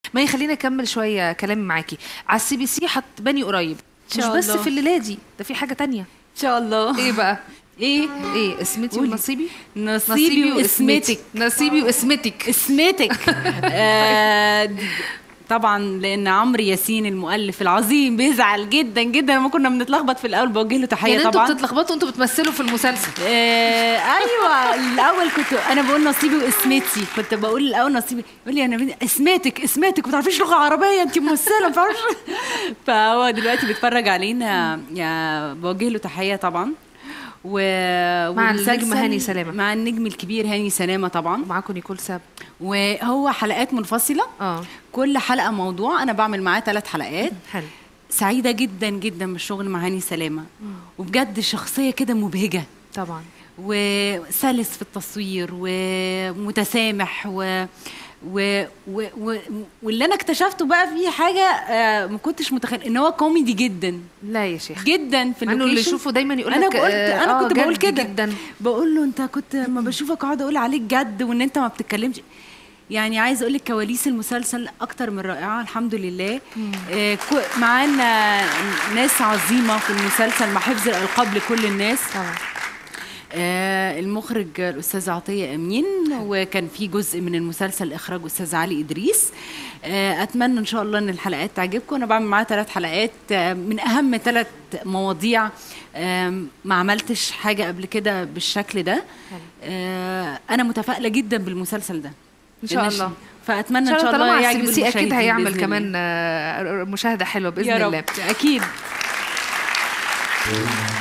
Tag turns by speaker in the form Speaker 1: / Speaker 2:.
Speaker 1: ما يخلينا اكمل شويه كلامي معاكي على السي بي سي هتباني قريب
Speaker 2: إن
Speaker 1: مش
Speaker 2: شاء
Speaker 1: بس
Speaker 2: الله.
Speaker 1: في الليله دي ده في حاجه تانية
Speaker 2: ان شاء الله
Speaker 1: ايه بقى
Speaker 2: ايه
Speaker 1: ايه اسمتي
Speaker 2: قولي.
Speaker 1: ونصيبي
Speaker 2: نصيبي واسمتك
Speaker 1: نصيبي واسمتك
Speaker 2: اسمتك آه، د- طبعا لان عمرو ياسين المؤلف العظيم بيزعل جدا جدا لما كنا بنتلخبط في الاول بوجه له تحيه
Speaker 1: يعني انتوا
Speaker 2: طبعا
Speaker 1: بتتلخبطوا انتوا بتمثلوا في المسلسل
Speaker 2: آه ايوه الاول كنت انا بقول نصيبي واسمتي كنت بقول الاول نصيبي يقول لي انا بنت- اسمتك اسمتك ما بتعرفيش لغه عربيه انت ممثله ما بتعرفيش فهو دلوقتي بيتفرج علينا يا بوجه له تحيه طبعا و
Speaker 1: مع
Speaker 2: والمسلسل-
Speaker 1: النجم هاني سلامة.
Speaker 2: مع النجم الكبير هاني سلامه طبعا
Speaker 1: معاكم نيكول ساب
Speaker 2: وهو حلقات منفصله
Speaker 1: اه
Speaker 2: كل حلقه موضوع انا بعمل معاه ثلاث حلقات
Speaker 1: حلو
Speaker 2: سعيده جدا جدا بالشغل مع هاني سلامه وبجد شخصيه كده مبهجه
Speaker 1: طبعا
Speaker 2: وسلس في التصوير ومتسامح و و... و... و... واللي انا اكتشفته بقى فيه حاجه آه ما كنتش متخيل ان هو كوميدي جدا
Speaker 1: لا يا شيخ
Speaker 2: جدا في
Speaker 1: مع انه اللي
Speaker 2: اللوكيشن
Speaker 1: يشوفه دايما يقول
Speaker 2: انا
Speaker 1: لك
Speaker 2: قلت
Speaker 1: آه،
Speaker 2: انا
Speaker 1: آه،
Speaker 2: كنت بقول
Speaker 1: جد
Speaker 2: كده
Speaker 1: جدا
Speaker 2: بقول له انت كنت ما بشوفك اقعد اقول عليك جد وان انت ما بتتكلمش يعني عايز اقول لك كواليس المسلسل اكتر من رائعه الحمد لله آه كو- معانا ناس عظيمه في المسلسل مع حفظ الالقاب لكل الناس
Speaker 1: طبعا
Speaker 2: آه المخرج الاستاذ عطيه امين وكان في جزء من المسلسل اخراج استاذ علي ادريس آه اتمنى ان شاء الله ان الحلقات تعجبكم انا بعمل معاها ثلاث حلقات آه من اهم ثلاث مواضيع آه ما عملتش حاجه قبل كده بالشكل ده آه انا متفائله جدا بالمسلسل ده
Speaker 1: إن شاء
Speaker 2: لأن-
Speaker 1: الله.
Speaker 2: فاتمنى ان شاء
Speaker 1: طالما
Speaker 2: الله
Speaker 1: على
Speaker 2: يعجب
Speaker 1: السي بي سي اكيد
Speaker 2: المشاهدين
Speaker 1: هيعمل
Speaker 2: بإذن
Speaker 1: كمان
Speaker 2: الله.
Speaker 1: آه، مشاهده حلوه باذن
Speaker 2: يا
Speaker 1: الله
Speaker 2: رب اكيد